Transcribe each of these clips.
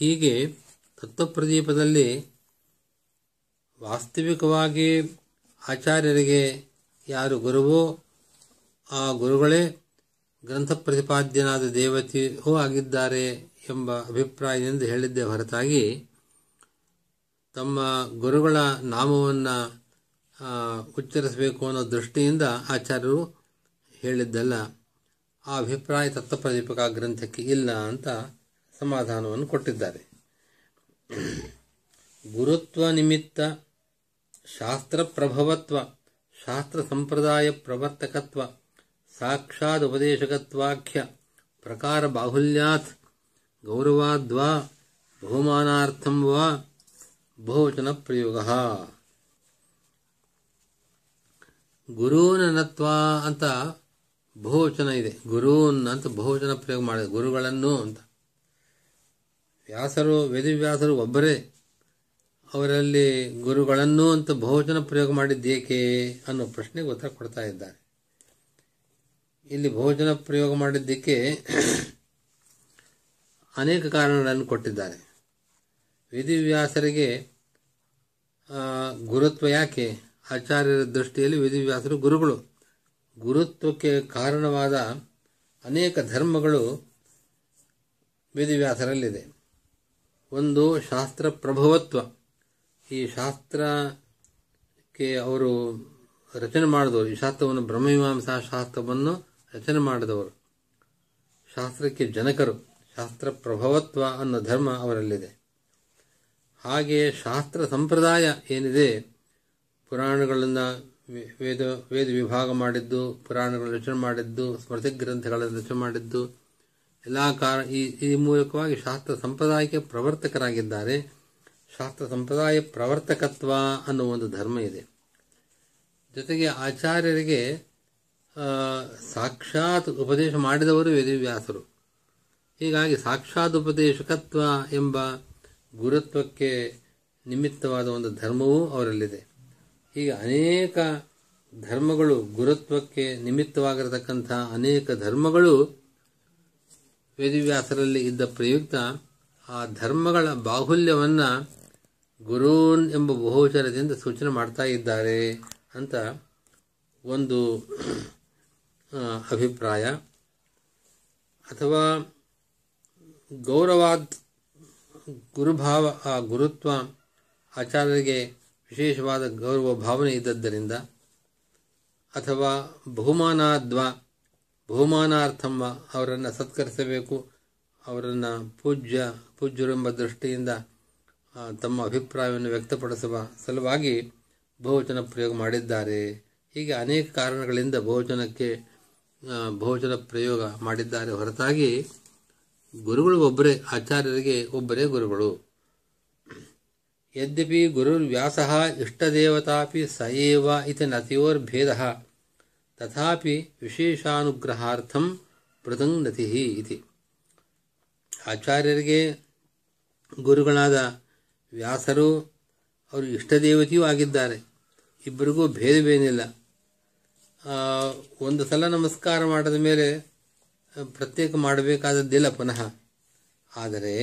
ಹೀಗೆ ತತ್ವಪ್ರದೀಪದಲ್ಲಿ ವಾಸ್ತವಿಕವಾಗಿ ಆಚಾರ್ಯರಿಗೆ ಯಾರು ಗುರುವೋ ಆ ಗುರುಗಳೇ ಗ್ರಂಥ ಪ್ರತಿಪಾದ್ಯನಾದ ದೇವತೆಯೂ ಆಗಿದ್ದಾರೆ ಎಂಬ ಅಭಿಪ್ರಾಯದಿಂದ ಹೇಳಿದ್ದೇ ಹೊರತಾಗಿ ತಮ್ಮ ಗುರುಗಳ ನಾಮವನ್ನು ಉಚ್ಚರಿಸಬೇಕು ಅನ್ನೋ ದೃಷ್ಟಿಯಿಂದ ಆಚಾರ್ಯರು ಹೇಳಿದ್ದಲ್ಲ ಆ ಅಭಿಪ್ರಾಯ ತತ್ವಪ್ರದೀಪಕ ಗ್ರಂಥಕ್ಕೆ ಇಲ್ಲ ಅಂತ ಸಮಾಧಾನವನ್ನು ಕೊಟ್ಟಿದ್ದಾರೆ ಗುರುತ್ವ ನಿಮಿತ್ತ ಶಾಸ್ತ್ರ ಪ್ರಭವತ್ವ ಶಾಸ್ತ್ರ ಸಂಪ್ರದಾಯ ಪ್ರವರ್ತಕತ್ವ ಸಾಕ್ಷಾತ್ ಉಪದೇಶಕತ್ವಾಖ್ಯ ಪ್ರಕಾರ ಬಾಹುಲ್ಯಾತ್ ಗೌರವಾದ್ವಾ ಬಹುಮಾನಾರ್ಥಂ ವಾ ಬಹುವಚನ ಪ್ರಯೋಗ ಗುರೂನತ್ವ ಅಂತ ಬಹುವಚನ ಇದೆ ಗುರೂನ್ ಅಂತ ಬಹುವಚನ ಪ್ರಯೋಗ ಮಾಡಿದೆ ಗುರುಗಳನ್ನು ಅಂತ ವ್ಯಾಸರು ವೇದವ್ಯಾಸರು ಒಬ್ಬರೇ ಅವರಲ್ಲಿ ಗುರುಗಳನ್ನು ಅಂತ ಬಹುವಚನ ಪ್ರಯೋಗ ಮಾಡಿದ್ದೇಕೆ ಅನ್ನೋ ಪ್ರಶ್ನೆಗೆ ಉತ್ತರ ಕೊಡ್ತಾ ಇದ್ದಾರೆ ಇಲ್ಲಿ ಬಹುವಚನ ಪ್ರಯೋಗ ಮಾಡಿದ್ದಕ್ಕೆ ಅನೇಕ ಕಾರಣಗಳನ್ನು ಕೊಟ್ಟಿದ್ದಾರೆ ವೇದಿವ್ಯಾಸರಿಗೆ ಗುರುತ್ವ ಯಾಕೆ ಆಚಾರ್ಯರ ದೃಷ್ಟಿಯಲ್ಲಿ ವೇದಿವ್ಯಾಸರು ಗುರುಗಳು ಗುರುತ್ವಕ್ಕೆ ಕಾರಣವಾದ ಅನೇಕ ಧರ್ಮಗಳು ವೇದಿವ್ಯಾಸರಲ್ಲಿದೆ ಒಂದು ಶಾಸ್ತ್ರ ಪ್ರಭವತ್ವ ಈ ಶಾಸ್ತ್ರಕ್ಕೆ ಅವರು ರಚನೆ ಮಾಡಿದವರು ಈ ಶಾಸ್ತ್ರವನ್ನು ಬ್ರಹ್ಮಮೀಮಾಂಸಾ ಶಾಸ್ತ್ರವನ್ನು ರಚನೆ ಮಾಡಿದವರು ಶಾಸ್ತ್ರಕ್ಕೆ ಜನಕರು ಶಾಸ್ತ್ರ ಪ್ರಭವತ್ವ ಅನ್ನೋ ಧರ್ಮ ಅವರಲ್ಲಿದೆ ಹಾಗೆ ಶಾಸ್ತ್ರ ಸಂಪ್ರದಾಯ ಏನಿದೆ ಪುರಾಣಗಳನ್ನು ವೇದ ವೇದ ವಿಭಾಗ ಮಾಡಿದ್ದು ಪುರಾಣಗಳನ್ನು ರಚನೆ ಮಾಡಿದ್ದು ಸ್ಮೃತಿ ಗ್ರಂಥಗಳನ್ನು ರಚನೆ ಮಾಡಿದ್ದು ಎಲ್ಲ ಕಾರ ಈ ಈ ಮೂಲಕವಾಗಿ ಶಾಸ್ತ್ರ ಸಂಪ್ರದಾಯಕ್ಕೆ ಪ್ರವರ್ತಕರಾಗಿದ್ದಾರೆ ಶಾಸ್ತ್ರ ಸಂಪ್ರದಾಯ ಪ್ರವರ್ತಕತ್ವ ಅನ್ನೋ ಒಂದು ಧರ್ಮ ಇದೆ ಜೊತೆಗೆ ಆಚಾರ್ಯರಿಗೆ ಸಾಕ್ಷಾತ್ ಉಪದೇಶ ಮಾಡಿದವರು ವೇದವ್ಯಾಸರು ಹೀಗಾಗಿ ಸಾಕ್ಷಾತ್ ಉಪದೇಶಕತ್ವ ಎಂಬ ಗುರುತ್ವಕ್ಕೆ ನಿಮಿತ್ತವಾದ ಒಂದು ಧರ್ಮವೂ ಅವರಲ್ಲಿದೆ ಹೀಗೆ ಅನೇಕ ಧರ್ಮಗಳು ಗುರುತ್ವಕ್ಕೆ ನಿಮಿತ್ತವಾಗಿರತಕ್ಕಂಥ ಅನೇಕ ಧರ್ಮಗಳು ವೇದವ್ಯಾಸರಲ್ಲಿ ಇದ್ದ ಪ್ರಯುಕ್ತ ಆ ಧರ್ಮಗಳ ಬಾಹುಲ್ಯವನ್ನು ಗುರೂನ್ ಎಂಬ ಬಹುಚರದಿಂದ ಸೂಚನೆ ಮಾಡ್ತಾ ಇದ್ದಾರೆ ಅಂತ ಒಂದು ಅಭಿಪ್ರಾಯ ಅಥವಾ ಗೌರವಾದ್ ಗುರುಭಾವ ಆ ಗುರುತ್ವ ಆಚಾರ್ಯರಿಗೆ ವಿಶೇಷವಾದ ಗೌರವ ಭಾವನೆ ಇದ್ದದ್ದರಿಂದ ಅಥವಾ ಬಹುಮಾನಾದ್ವ ಬಹುಮಾನಾರ್ಥಮ್ಮ ಅವರನ್ನು ಸತ್ಕರಿಸಬೇಕು ಅವರನ್ನು ಪೂಜ್ಯ ಪೂಜ್ಯರೆಂಬ ದೃಷ್ಟಿಯಿಂದ ತಮ್ಮ ಅಭಿಪ್ರಾಯವನ್ನು ವ್ಯಕ್ತಪಡಿಸುವ ಸಲುವಾಗಿ ಬಹುವಚನ ಪ್ರಯೋಗ ಮಾಡಿದ್ದಾರೆ ಹೀಗೆ ಅನೇಕ ಕಾರಣಗಳಿಂದ ಬಹುವಚನಕ್ಕೆ ಬಹುವಚನ ಪ್ರಯೋಗ ಮಾಡಿದ್ದಾರೆ ಹೊರತಾಗಿ ಗುರುಗಳು ಒಬ್ಬರೇ ಆಚಾರ್ಯರಿಗೆ ಒಬ್ಬರೇ ಗುರುಗಳು ಯದ್ಯಪಿ ಗುರುರ್ವ್ಯಾಸ ಇಷ್ಟದೇವತಾಪಿ ಸ ಏವ ಇತಿ ನತಿಯೋರ್ಭೇದ ತಥಾಪಿ ವಿಶೇಷಾನುಗ್ರಹಾರ್ಥಂ ಪೃಥಂಗತಿ ಇತಿ ಆಚಾರ್ಯರಿಗೆ ಗುರುಗಳಾದ ವ್ಯಾಸರು ಅವರು ಇಷ್ಟದೇವತೆಯೂ ಆಗಿದ್ದಾರೆ ಇಬ್ಬರಿಗೂ ಭೇದವೇನಿಲ್ಲ ಒಂದು ಸಲ ನಮಸ್ಕಾರ ಮಾಡಿದ ಮೇಲೆ ಪ್ರತ್ಯೇಕ ಮಾಡಬೇಕಾದದ್ದಿಲ್ಲ ಪುನಃ ಆದರೆ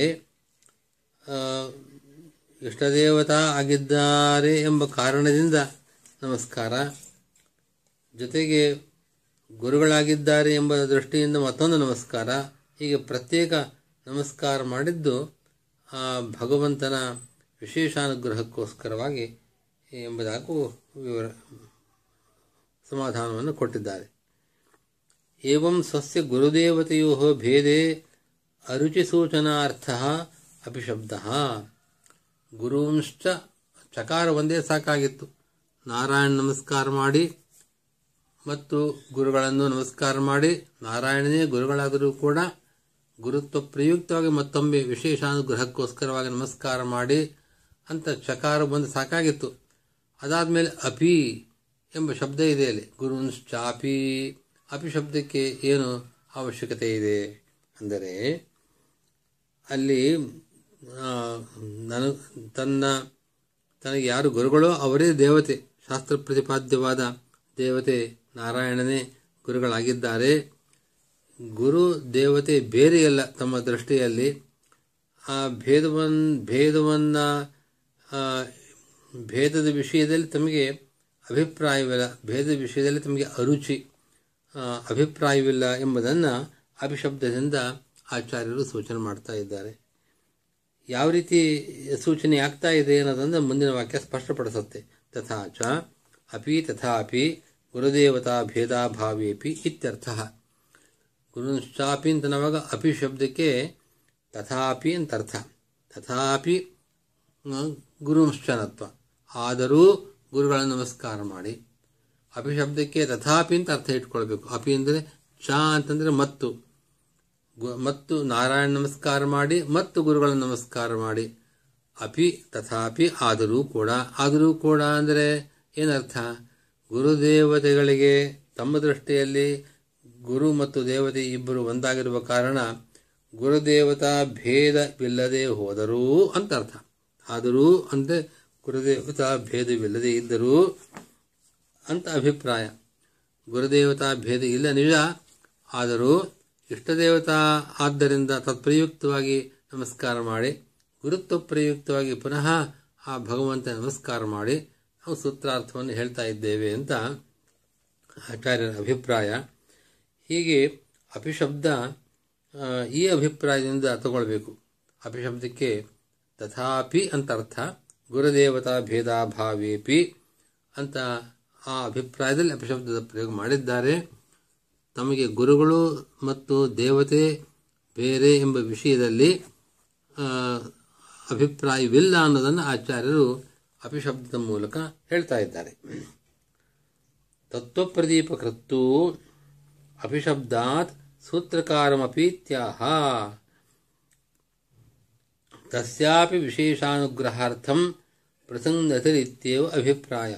ಇಷ್ಟದೇವತಾ ಆಗಿದ್ದಾರೆ ಎಂಬ ಕಾರಣದಿಂದ ನಮಸ್ಕಾರ ಜೊತೆಗೆ ಗುರುಗಳಾಗಿದ್ದಾರೆ ಎಂಬ ದೃಷ್ಟಿಯಿಂದ ಮತ್ತೊಂದು ನಮಸ್ಕಾರ ಹೀಗೆ ಪ್ರತ್ಯೇಕ ನಮಸ್ಕಾರ ಮಾಡಿದ್ದು ಆ ಭಗವಂತನ ವಿಶೇಷಾನುಗ್ರಹಕ್ಕೋಸ್ಕರವಾಗಿ ಎಂಬುದಾಗೂ ವಿವರ ಸಮಾಧಾನವನ್ನು ಕೊಟ್ಟಿದ್ದಾರೆ ಏವಂ ಸ್ವಸ್ಯ ಗುರುದೇವತೆಯೋ ಭೇದೆ ಅರುಚಿಸೂಚನಾರ್ಥ ಅಪಿಶಬ್ದ ಗುರುಂಶ್ಚ ಚಕಾರ ಒಂದೇ ಸಾಕಾಗಿತ್ತು ನಾರಾಯಣ ನಮಸ್ಕಾರ ಮಾಡಿ ಮತ್ತು ಗುರುಗಳನ್ನು ನಮಸ್ಕಾರ ಮಾಡಿ ನಾರಾಯಣನೇ ಗುರುಗಳಾದರೂ ಕೂಡ ಗುರುತ್ವ ಪ್ರಯುಕ್ತವಾಗಿ ಮತ್ತೊಮ್ಮೆ ವಿಶೇಷಾನುಗ್ರಹಕ್ಕೋಸ್ಕರವಾಗಿ ನಮಸ್ಕಾರ ಮಾಡಿ ಅಂತ ಚಕಾರ ಬಂದು ಸಾಕಾಗಿತ್ತು ಅದಾದಮೇಲೆ ಅಪಿ ಎಂಬ ಶಬ್ದ ಇದೆ ಅಲ್ಲಿ ಗುರುಂಶ್ಚಾಪಿ ಅಪಿ ಶಬ್ದಕ್ಕೆ ಏನು ಅವಶ್ಯಕತೆ ಇದೆ ಅಂದರೆ ಅಲ್ಲಿ ನನ ತನ್ನ ತನಗೆ ಯಾರು ಗುರುಗಳೋ ಅವರೇ ದೇವತೆ ಶಾಸ್ತ್ರ ಪ್ರತಿಪಾದ್ಯವಾದ ದೇವತೆ ನಾರಾಯಣನೇ ಗುರುಗಳಾಗಿದ್ದಾರೆ ಗುರು ದೇವತೆ ಬೇರೆಯಲ್ಲ ತಮ್ಮ ದೃಷ್ಟಿಯಲ್ಲಿ ಆ ಭೇದವನ್ ಭೇದವನ್ನ ಆ, ಭೇದದ ವಿಷಯದಲ್ಲಿ ತಮಗೆ ಅಭಿಪ್ರಾಯವಿಲ್ಲ ಭೇದದ ವಿಷಯದಲ್ಲಿ ತಮಗೆ ಅರುಚಿ ಆ, ಅಭಿಪ್ರಾಯವಿಲ್ಲ ಎಂಬುದನ್ನು ಅಭಿಶಬ್ದದಿಂದ ಆಚಾರ್ಯರು ಸೂಚನೆ ಮಾಡ್ತಾ ಇದ್ದಾರೆ ಯಾವ ರೀತಿ ಸೂಚನೆ ಆಗ್ತಾ ಇದೆ ಅನ್ನೋದನ್ನು ಮುಂದಿನ ವಾಕ್ಯ ಸ್ಪಷ್ಟಪಡಿಸುತ್ತೆ ತಥಾಚ ಅಪಿ ತಥಾಪಿ ಗುರುದೇವತಾ ಭೇದಾಭಾವೇಪಿ ಇತ್ಯರ್ಥ ಗುರುಶ್ಚಾಪಿ ಅಂತ ನಾವಾಗ ಅಪಿ ಶಬ್ದಕ್ಕೆ ತಥಾಪಿ ಅಂತ ಅರ್ಥ ತಥಾಪಿ ಆ, ಗುರುಂಶ್ಚನತ್ವ ಆದರೂ ಗುರುಗಳ ನಮಸ್ಕಾರ ಮಾಡಿ ಅಪಿ ಶಬ್ದಕ್ಕೆ ತಥಾಪಿ ಅಂತ ಅರ್ಥ ಇಟ್ಕೊಳ್ಬೇಕು ಅಪಿ ಅಂದರೆ ಚ ಅಂತಂದ್ರೆ ಮತ್ತು ಗು- ಮತ್ತು ನಾರಾಯಣ ನಮಸ್ಕಾರ ಮಾಡಿ ಮತ್ತು ಗುರುಗಳ ನಮಸ್ಕಾರ ಮಾಡಿ ಅಪಿ ತಥಾಪಿ ಆದರೂ ಕೂಡ ಆದರೂ ಕೂಡ ಅಂದರೆ ಏನರ್ಥ ಗುರುದೇವತೆಗಳಿಗೆ ತಮ್ಮ ದೃಷ್ಟಿಯಲ್ಲಿ ಗುರು ಮತ್ತು ದೇವತೆ ಇಬ್ಬರು ಒಂದಾಗಿರುವ ಕಾರಣ ಗುರುದೇವತಾ ಭೇದವಿಲ್ಲದೆ ಹೋದರೂ ಅಂತ ಅರ್ಥ ಆದರೂ ಅಂದರೆ ಗುರುದೇವತಾ ಭೇದವಿಲ್ಲದೆ ಇದ್ದರೂ ಅಂತ ಅಭಿಪ್ರಾಯ ಗುರುದೇವತಾ ಭೇದ ಇಲ್ಲ ನಿಜ ಆದರೂ ಇಷ್ಟದೇವತಾ ಆದ್ದರಿಂದ ತತ್ಪ್ರಯುಕ್ತವಾಗಿ ನಮಸ್ಕಾರ ಮಾಡಿ ಗುರುತ್ವ ಪ್ರಯುಕ್ತವಾಗಿ ಪುನಃ ಆ ಭಗವಂತ ನಮಸ್ಕಾರ ಮಾಡಿ ನಾವು ಸೂತ್ರಾರ್ಥವನ್ನು ಹೇಳ್ತಾ ಇದ್ದೇವೆ ಅಂತ ಆಚಾರ್ಯರ ಅಭಿಪ್ರಾಯ ಹೀಗೆ ಅಪಿಶಬ್ದ ಆ, ಈ ಅಭಿಪ್ರಾಯದಿಂದ ತಗೊಳ್ಬೇಕು ಅಪಿಶಬ್ದಕ್ಕೆ ತಥಾಪಿ ಅಂತ ಅರ್ಥ ಗುರುದೇವತಾ ಭೇದಾಭಾವೇಪಿ ಅಂತ ಆ ಅಭಿಪ್ರಾಯದಲ್ಲಿ ಅಪಿಶಬ್ದದ ಪ್ರಯೋಗ ಮಾಡಿದ್ದಾರೆ ತಮಗೆ ಗುರುಗಳು ಮತ್ತು ದೇವತೆ ಬೇರೆ ಎಂಬ ವಿಷಯದಲ್ಲಿ ಆ, ಅಭಿಪ್ರಾಯವಿಲ್ಲ ಅನ್ನೋದನ್ನು ಆಚಾರ್ಯರು ಅಪಿಶಬ್ದದ ಮೂಲಕ ಹೇಳ್ತಾ ಇದ್ದಾರೆ ತತ್ವಪ್ರದೀಪಕೃತ್ತು ಅಪಿಶಬ್ದಾತ್ ಸೂತ್ರಕಾರಮಪೀತ್ಯಾಹ ತಸ್ಯಾಪಿ ವಿಶೇಷಾನುಗ್ರಹಾರ್ಥಂ ಪ್ರಸಂಗತಿರಿತ್ಯೇವ ಅಭಿಪ್ರಾಯ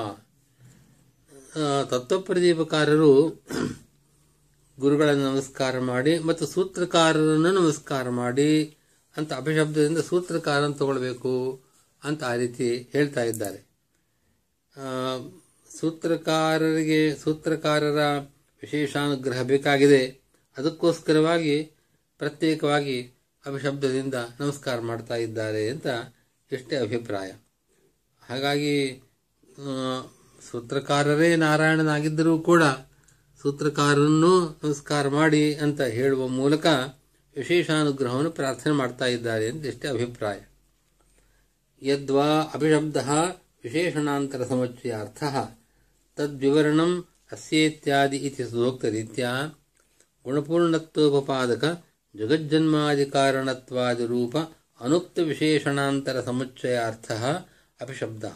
ತತ್ವಪ್ರದೀಪಕಾರರು ಗುರುಗಳನ್ನು ನಮಸ್ಕಾರ ಮಾಡಿ ಮತ್ತು ಸೂತ್ರಕಾರರನ್ನು ನಮಸ್ಕಾರ ಮಾಡಿ ಅಂತ ಅಭಿಶಬ್ದದಿಂದ ಸೂತ್ರಕಾರನ ತಗೊಳ್ಬೇಕು ಅಂತ ಆ ರೀತಿ ಹೇಳ್ತಾ ಇದ್ದಾರೆ ಆ, ಸೂತ್ರಕಾರರಿಗೆ ಸೂತ್ರಕಾರರ ವಿಶೇಷಾನುಗ್ರಹ ಬೇಕಾಗಿದೆ ಅದಕ್ಕೋಸ್ಕರವಾಗಿ ಪ್ರತ್ಯೇಕವಾಗಿ ಅಭಿಶಬ್ದದಿಂದ ನಮಸ್ಕಾರ ಮಾಡ್ತಾ ಇದ್ದಾರೆ ಅಂತ ಎಷ್ಟೇ ಅಭಿಪ್ರಾಯ ಹಾಗಾಗಿ ಆ, ಸೂತ್ರಕಾರರೇ ನಾರಾಯಣನಾಗಿದ್ದರೂ ಕೂಡ ಸೂತ್ರಕಾರರನ್ನು ನಮಸ್ಕಾರ ಮಾಡಿ ಅಂತ ಹೇಳುವ ಮೂಲಕ ವಿಶೇಷಾನುಗ್ರಹವನ್ನು ಪ್ರಾರ್ಥನೆ ಮಾಡ್ತಾ ಇದ್ದಾರೆ ಅಂತ ಎಷ್ಟೇ ಅಭಿಪ್ರಾಯ ಯದ್ವಾ ಅಭಿಶಬ್ದ ವಿಶೇಷಣಾಂತರ ಸಮುಚ್ಚಯಾರ್ಥ ತದ್ವಿವರಣಂ ಅಸ್ಯೇತ್ಯಾದಿ ಇತಿ ಸೂಕ್ತರೀತ್ಯಾ ಗುಣಪೂರ್ಣತ್ವೋಪಪಾದಕ ಜಗಜ್ಜನ್ಮಾದಿಕಾರಣತ್ವಾದಿ ರೂಪ ಅನುಕ್ತ ವಿಶೇಷಣಾಂತರ ಸಮುಚ್ಚಯಾರ್ಥ ಅಪಿಶಬ್ದ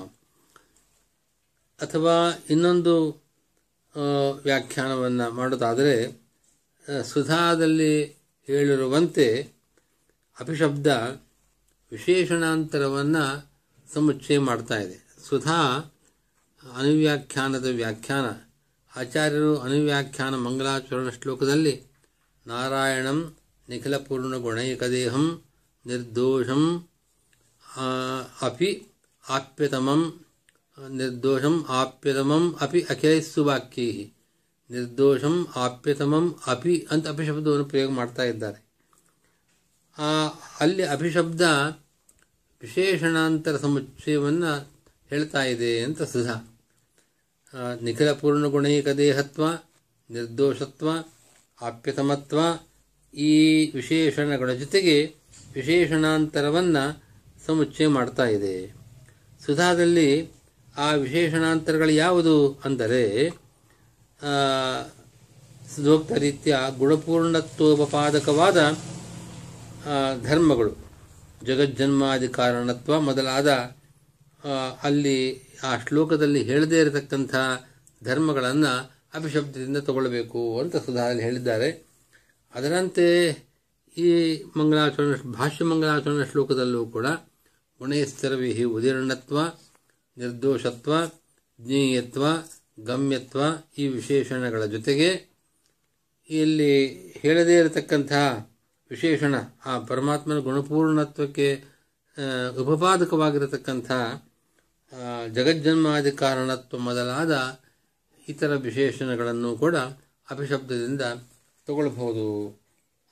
ಅಥವಾ ಇನ್ನೊಂದು ಆ, ವ್ಯಾಖ್ಯಾನವನ್ನು ಮಾಡೋದಾದರೆ ಆ, ಸುಧಾದಲ್ಲಿ ಹೇಳಿರುವಂತೆ ಅಪಿಶಬ್ದ ವಿಶೇಷಣಾಂತರವನ್ನು ಸಮುಚ್ಚಯ ಮಾಡ್ತಾ ಇದೆ ಸುಧಾ ಅನುವ್ಯಾಖ್ಯಾನದ ವ್ಯಾಖ್ಯಾನ ಆಚಾರ್ಯರು ಅನುವ್ಯಾಖ್ಯಾನ ಮಂಗಲಾಚರಣ ಶ್ಲೋಕದಲ್ಲಿ ನಾರಾಯಣಂ ನಿಖಿಲ ಪೂರ್ಣ ಗುಣೈಕದೇಹಂ ನಿರ್ದೋಷಂ ಆ, ಅಪಿ ಆಪ್ಯತಮಂ ನಿರ್ದೋಷಂ ಆಪ್ಯತಮಂ ಅಪಿ ಅಖಿಲೈಸ್ಸು ವಾಕ್ಯೈ ನಿರ್ದೋಷಂ ಆಪ್ಯತಮಂ ಅಪಿ ಅಂತ ಅಪಿಶಬ್ದವನ್ನು ಪ್ರಯೋಗ ಮಾಡ್ತಾ ಇದ್ದಾರೆ ಆ ಅಲ್ಲಿ ಅಭಿಶಬ್ದ ವಿಶೇಷಣಾಂತರ ಸಮುಚ್ಚಯವನ್ನು ಹೇಳ್ತಾ ಇದೆ ಅಂತ ಸುಧಾ ಆ, ನಿಖಿಲ ಪೂರ್ಣ ಗುಣೈಕ ದೇಹತ್ವ ನಿರ್ದೋಷತ್ವ ಆಪ್ಯತಮತ್ವ ಈ ವಿಶೇಷಣಗಳ ಜೊತೆಗೆ ವಿಶೇಷಣಾಂತರವನ್ನು ಸಮುಚ್ಚಯ ಮಾಡ್ತಾ ಇದೆ ಸುಧಾದಲ್ಲಿ ಆ ವಿಶೇಷಣಾಂತರಗಳು ಯಾವುದು ಅಂದರೆ ಆ, ಸೂಕ್ತ ರೀತಿಯ ಗುಣಪೂರ್ಣತ್ವೋಪಪಾದಕವಾದ ಆ, ಧರ್ಮಗಳು ಜಗಜ್ಜನ್ಮಾದಿ ಕಾರಣತ್ವ ಮೊದಲಾದ ಆ, ಅಲ್ಲಿ ಆ ಶ್ಲೋಕದಲ್ಲಿ ಹೇಳದೇ ಇರತಕ್ಕಂಥ ಧರ್ಮಗಳನ್ನು ಅಭಿಶಬ್ದದಿಂದ ತಗೊಳ್ಬೇಕು ಅಂತ ಸುಧಾರಲ್ಲಿ ಹೇಳಿದ್ದಾರೆ ಅದರಂತೆ ಈ ಮಂಗಲಾಚರಣ ಭಾಷ್ಯ ಮಂಗಲಾಚರಣ ಶ್ಲೋಕದಲ್ಲೂ ಕೂಡ ಗುಣೇಶ್ವರವಿಹಿ ಉದೀರ್ಣತ್ವ ನಿರ್ದೋಷತ್ವ ಜ್ಞೇಯತ್ವ ಗಮ್ಯತ್ವ ಈ ವಿಶೇಷಣಗಳ ಜೊತೆಗೆ ಇಲ್ಲಿ ಹೇಳದೇ ಇರತಕ್ಕಂತಹ ವಿಶೇಷಣ ಆ ಪರಮಾತ್ಮನ ಗುಣಪೂರ್ಣತ್ವಕ್ಕೆ ಆ, ಉಪಪಾದಕವಾಗಿರತಕ್ಕಂಥ ಆ, ಜಗಜ್ಜನ್ಮಾದಿ ಕಾರಣತ್ವ ಮೊದಲಾದ ಇತರ ವಿಶೇಷಣಗಳನ್ನು ಕೂಡ ಅಭಿಶಬ್ದದಿಂದ ತಗೊಳ್ಬಹುದು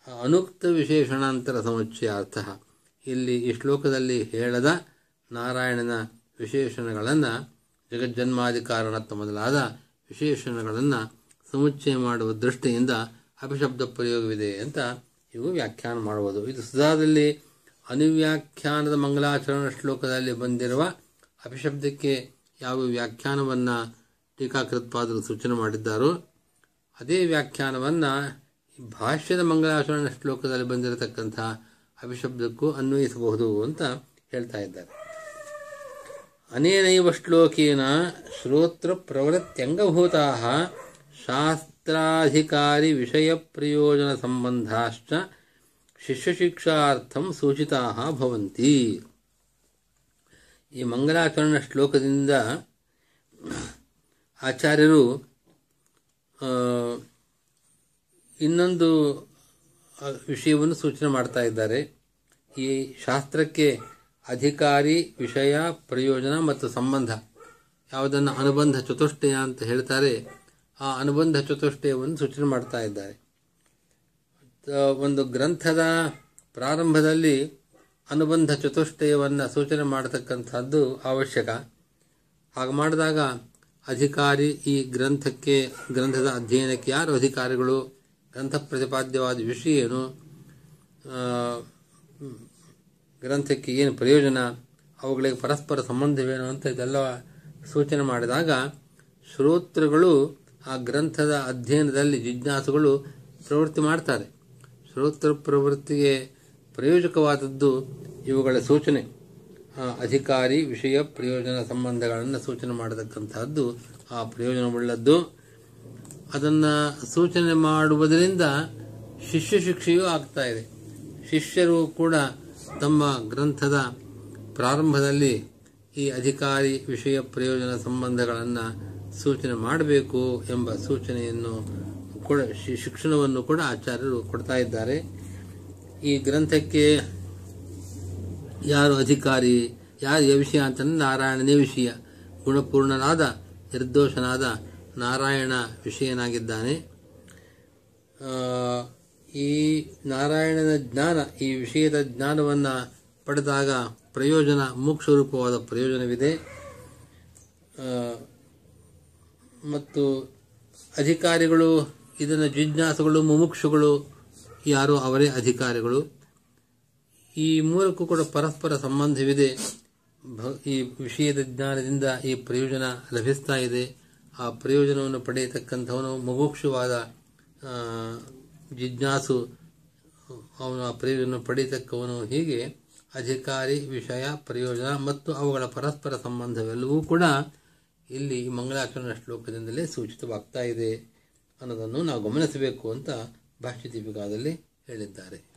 ಅನುಕ್ತ ವಿಶೇಷಣಾಂತರ ಸಮುಚ್ಚಯಾರ್ಥ ಇಲ್ಲಿ ಈ ಶ್ಲೋಕದಲ್ಲಿ ಹೇಳದ ನಾರಾಯಣನ ವಿಶೇಷಣಗಳನ್ನು ಜಗಜ್ಜನ್ಮಾದಿ ಕಾರಣತ್ವ ಮೊದಲಾದ ವಿಶೇಷಣಗಳನ್ನು ಸಮುಚ್ಚಯ ಮಾಡುವ ದೃಷ್ಟಿಯಿಂದ ಅಪಿಶಬ್ದ ಪ್ರಯೋಗವಿದೆ ಅಂತ ಇವು ವ್ಯಾಖ್ಯಾನ ಮಾಡುವುದು ಇದು ಸುಧಾದಲ್ಲಿ ಅನುವ್ಯಾಖ್ಯಾನದ ಮಂಗಲಾಚರಣ ಶ್ಲೋಕದಲ್ಲಿ ಬಂದಿರುವ ಅಪಿಶಬ್ದಕ್ಕೆ ಯಾವ ವ್ಯಾಖ್ಯಾನವನ್ನು ಟೀಕಾಕೃತ್ಪಾದರು ಸೂಚನೆ ಮಾಡಿದ್ದಾರೋ ಅದೇ ವ್ಯಾಖ್ಯಾನವನ್ನು ಭಾಷ್ಯದ ಮಂಗಲಾಚರಣ ಶ್ಲೋಕದಲ್ಲಿ ಬಂದಿರತಕ್ಕಂಥ ಅಭಿಶಬ್ದಕ್ಕೂ ಅನ್ವಯಿಸಬಹುದು ಅಂತ ಹೇಳ್ತಾ ಇದ್ದಾರೆ ಅನೇನೈವ ಶ್ಲೋಕೇನ ಶ್ರೋತ್ರ ಪ್ರವೃತ್ತ್ಯಂಗಭೂತಾ ಶಾಸ್ತ್ರಾಧಿಕಾರಿ ವಿಷಯ ಪ್ರಯೋಜನ ಸಂಬಂಧಾಶ್ಚ ಶಿಷ್ಯಶಿಕ್ಷಾರ್ಥಂ ಸೂಚಿತಾ ಭವಂತಿ ಈ ಮಂಗಲಾಚರಣ ಶ್ಲೋಕದಿಂದ ಆಚಾರ್ಯರು ಆ, ಇನ್ನೊಂದು ಆ, ವಿಷಯವನ್ನು ಸೂಚನೆ ಮಾಡ್ತಾ ಇದ್ದಾರೆ ಈ ಶಾಸ್ತ್ರಕ್ಕೆ ಅಧಿಕಾರಿ ವಿಷಯ ಪ್ರಯೋಜನ ಮತ್ತು ಸಂಬಂಧ ಯಾವುದನ್ನು ಅನುಬಂಧ ಚತುಷ್ಟಯ ಅಂತ ಹೇಳ್ತಾರೆ ಆ ಅನುಬಂಧ ಚತುಷ್ಟಯವನ್ನು ಸೂಚನೆ ಮಾಡ್ತಾ ಇದ್ದಾರೆ ತ- ಒಂದು ಗ್ರಂಥದ ಪ್ರಾರಂಭದಲ್ಲಿ ಅನುಬಂಧ ಚತುಷ್ಟಯವನ್ನು ಸೂಚನೆ ಮಾಡತಕ್ಕಂಥದ್ದು ಅವಶ್ಯಕ ಹಾಗೆ ಮಾಡಿದಾಗ ಅಧಿಕಾರಿ ಈ ಗ್ರಂಥಕ್ಕೆ ಗ್ರಂಥದ ಅಧ್ಯಯನಕ್ಕೆ ಯಾರು ಅಧಿಕಾರಿಗಳು ಗ್ರಂಥ ಪ್ರತಿಪಾದ್ಯವಾದ ವಿಷಯ ಏನು ಆ, ಗ್ರಂಥಕ್ಕೆ ಏನು ಪ್ರಯೋಜನ ಅವುಗಳಿಗೆ ಪರಸ್ಪರ ಸಂಬಂಧವೇನು ಅಂತ ಇದೆಲ್ಲ ಸೂಚನೆ ಮಾಡಿದಾಗ ಶ್ರೋತೃಗಳು ಆ ಗ್ರಂಥದ ಅಧ್ಯಯನದಲ್ಲಿ ಜಿಜ್ಞಾಸುಗಳು ಪ್ರವೃತ್ತಿ ಮಾಡ್ತಾರೆ ಶ್ರೋತೃ ಪ್ರವೃತ್ತಿಗೆ ಪ್ರಯೋಜಕವಾದದ್ದು ಇವುಗಳ ಸೂಚನೆ ಆ, ಅಧಿಕಾರಿ ವಿಷಯ ಪ್ರಯೋಜನ ಸಂಬಂಧಗಳನ್ನು ಸೂಚನೆ ಮಾಡತಕ್ಕಂತಹದ್ದು ಆ ಪ್ರಯೋಜನವುಳ್ಳದ್ದು ಅದನ್ನು ಸೂಚನೆ ಮಾಡುವುದರಿಂದ ಶಿಷ್ಯ ಶಿಕ್ಷೆಯೂ ಆಗ್ತಾ ಇದೆ ಶಿಷ್ಯರು ಕೂಡ ತಮ್ಮ ಗ್ರಂಥದ ಪ್ರಾರಂಭದಲ್ಲಿ ಈ ಅಧಿಕಾರಿ ವಿಷಯ ಪ್ರಯೋಜನ ಸಂಬಂಧಗಳನ್ನು ಸೂಚನೆ ಮಾಡಬೇಕು ಎಂಬ ಸೂಚನೆಯನ್ನು ಕೂಡ ಶಿ- ಶಿಕ್ಷಣವನ್ನು ಕೂಡ ಆಚಾರ್ಯರು ಕೊಡ್ತಾ ಇದ್ದಾರೆ ಈ ಗ್ರಂಥಕ್ಕೆ ಯಾರು ಅಧಿಕಾರಿ ಯಾರು ಯ ವಿಷಯ ಅಂತಂದ್ರೆ ನಾರಾಯಣನೇ ವಿಷಯ ಗುಣಪೂರ್ಣನಾದ ನಿರ್ದೋಷನಾದ ನಾರಾಯಣ ವಿಷಯನಾಗಿದ್ದಾನೆ ಆ, ಈ ನಾರಾಯಣನ ಜ್ಞಾನ ಈ ವಿಷಯದ ಜ್ಞಾನವನ್ನು ಪಡೆದಾಗ ಪ್ರಯೋಜನ ಮೋಕ್ಷ ರೂಪವಾದ ಪ್ರಯೋಜನವಿದೆ ಆ, ಮತ್ತು ಅಧಿಕಾರಿಗಳು ಇದನ್ನು ಜಿಜ್ಞಾಸುಗಳು ಮುಮುಕ್ಷುಗಳು ಯಾರು ಅವರೇ ಅಧಿಕಾರಿಗಳು ಈ ಮೂರಕ್ಕೂ ಕೂಡ ಪರಸ್ಪರ ಸಂಬಂಧವಿದೆ ಭ- ಈ ವಿಷಯದ ಜ್ಞಾನದಿಂದ ಈ ಪ್ರಯೋಜನ ಲಭಿಸ್ತಾ ಇದೆ ಆ ಪ್ರಯೋಜನವನ್ನು ಪಡೆಯತಕ್ಕಂಥವನು ಮುಮುಕ್ಷುವಾದ ಆ, ಜಿಜ್ಞಾಸು ಅವನು ಆ ಪ್ರಯೋಜನ ಪಡೆಯತಕ್ಕವನು ಹೀಗೆ ಅಧಿಕಾರಿ ವಿಷಯ ಪ್ರಯೋಜನ ಮತ್ತು ಅವುಗಳ ಪರಸ್ಪರ ಸಂಬಂಧವೆಲ್ಲವೂ ಕೂಡ ಇಲ್ಲಿ ಈ ಮಂಗಲಾಚರಣ ಶ್ಲೋಕದಿಂದಲೇ ಸೂಚಿತವಾಗ್ತಾ ಇದೆ ಅನ್ನೋದನ್ನು ನಾವು ಗಮನಿಸಬೇಕು ಅಂತ ಭಾಷ್ಯ ದೀಪಿಕಾದಲ್ಲಿ ಹೇಳಿದ್ದಾರೆ